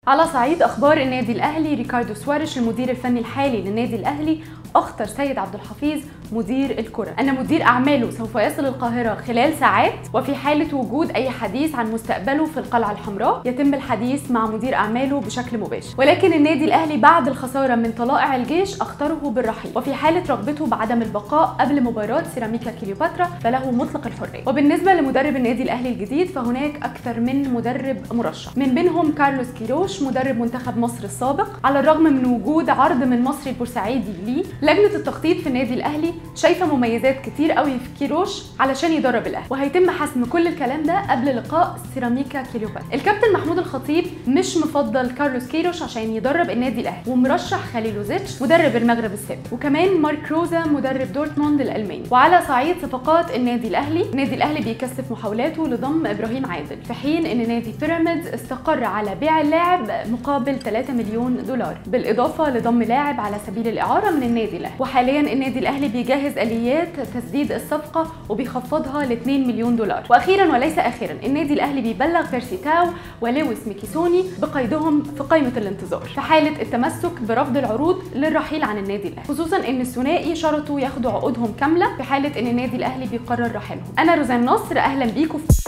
على صعيد اخبار النادي الاهلي ريكاردو سواريش المدير الفني الحالي للنادي الاهلي اخطر سيد عبد الحفيظ مدير الكره ان مدير اعماله سوف يصل القاهره خلال ساعات وفي حاله وجود اي حديث عن مستقبله في القلعه الحمراء يتم الحديث مع مدير اعماله بشكل مباشر ولكن النادي الاهلي بعد الخساره من طلائع الجيش اخطره بالرحيل وفي حاله رغبته بعدم البقاء قبل مباراه سيراميكا كليوباترا فله مطلق الحريه وبالنسبه لمدرب النادي الاهلي الجديد فهناك اكثر من مدرب مرشح من بينهم كارلوس كيروش مدرب منتخب مصر السابق على الرغم من وجود عرض من مصر البورسعيدي ليه لجنه التخطيط في النادي الاهلي شايفه مميزات كتير قوي في كيروش علشان يدرب الاهلي وهيتم حسم كل الكلام ده قبل لقاء سيراميكا كليوباترا الكابتن محمود الخطيب مش مفضل كارلوس كيروش عشان يدرب النادي الاهلي ومرشح خليلوزيتش مدرب المغرب السابق وكمان مارك روزا مدرب دورتموند الالماني وعلى صعيد صفقات النادي الاهلي النادي الاهلي بيكثف محاولاته لضم ابراهيم عادل في حين ان نادي بيراميدز استقر على بيع اللاعب مقابل 3 مليون دولار بالاضافه لضم لاعب على سبيل الاعاره من النادي الاهلي وحاليا النادي الاهلي بيجهز اليات تسديد الصفقه وبيخفضها ل 2 مليون دولار واخيرا وليس اخيرا النادي الاهلي بيبلغ بيرسي تاو ولويس ميكيسوني بقيدهم في قائمه الانتظار في حاله التمسك برفض العروض للرحيل عن النادي الاهلي خصوصا ان الثنائي شرطوا ياخدوا عقودهم كامله في حاله ان النادي الاهلي بيقرر رحيلهم انا روزان نصر اهلا بيكم في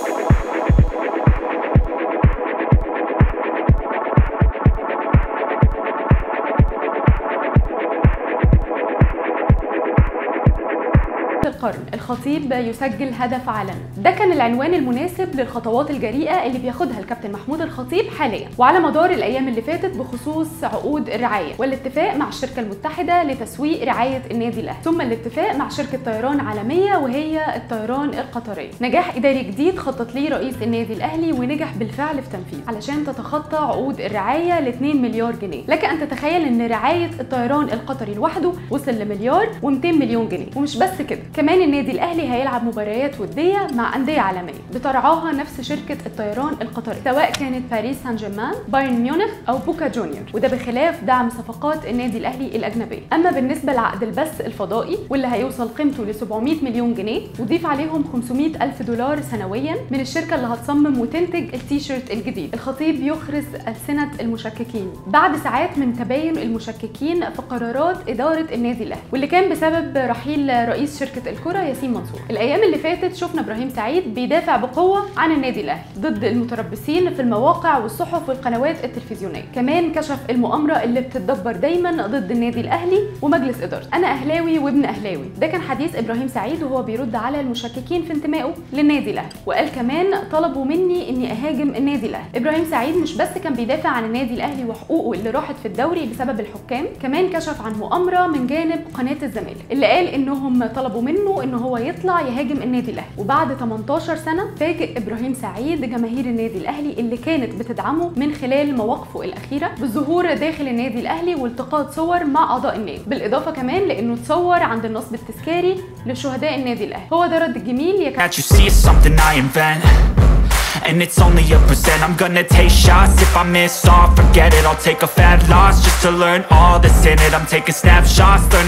القرن الخطيب يسجل هدف علنا ده كان العنوان المناسب للخطوات الجريئه اللي بياخدها الكابتن محمود الخطيب حاليا وعلى مدار الايام اللي فاتت بخصوص عقود الرعايه والاتفاق مع الشركه المتحده لتسويق رعايه النادي الاهلي ثم الاتفاق مع شركه طيران عالميه وهي الطيران القطريه نجاح اداري جديد خطط ليه رئيس النادي الاهلي ونجح بالفعل في تنفيذه علشان تتخطى عقود الرعايه ل 2 مليار جنيه لك ان تتخيل ان رعايه الطيران القطري لوحده وصل لمليار و200 مليون جنيه ومش بس كده كمان النادي الاهلي هيلعب مباريات وديه مع انديه عالميه بترعاها نفس شركه الطيران القطري سواء كانت باريس سان جيرمان بايرن ميونخ او بوكا جونيور وده بخلاف دعم صفقات النادي الاهلي الاجنبيه اما بالنسبه لعقد البث الفضائي واللي هيوصل قيمته ل 700 مليون جنيه وضيف عليهم 500 الف دولار سنويا من الشركه اللي هتصمم وتنتج التيشيرت الجديد الخطيب يخرس السنه المشككين بعد ساعات من تباين المشككين في قرارات اداره النادي الاهلي واللي كان بسبب رحيل رئيس شركه الكره ياسين منصور الايام اللي فاتت شفنا ابراهيم سعيد بيدافع بقوه عن النادي الاهلي ضد المتربصين في المواقع والصحف والقنوات التلفزيونيه كمان كشف المؤامره اللي بتتدبر دايما ضد النادي الاهلي ومجلس ادارته انا اهلاوي وابن اهلاوي ده كان حديث ابراهيم سعيد وهو بيرد على المشككين في انتمائه للنادي الاهلي وقال كمان طلبوا مني اني اهاجم النادي الاهلي ابراهيم سعيد مش بس كان بيدافع عن النادي الاهلي وحقوقه اللي راحت في الدوري بسبب الحكام كمان كشف عن مؤامره من جانب قناه الزمالك اللي قال انهم طلبوا منه ان هو يطلع يهاجم النادي الاهلي وبعد 18 سنه فاجئ ابراهيم سعيد جماهير النادي الاهلي اللي كانت بتدعمه من خلال مواقفه الاخيره بالظهور داخل النادي الاهلي والتقاط صور مع اعضاء النادي بالاضافه كمان لانه اتصور عند النصب التذكاري لشهداء النادي الاهلي هو ده رد الجميل يا That you see is something I invent And it's only a percent I'm gonna take shots If I miss all, forget it I'll take a fat loss Just to learn all that's in it I'm taking snapshots, learn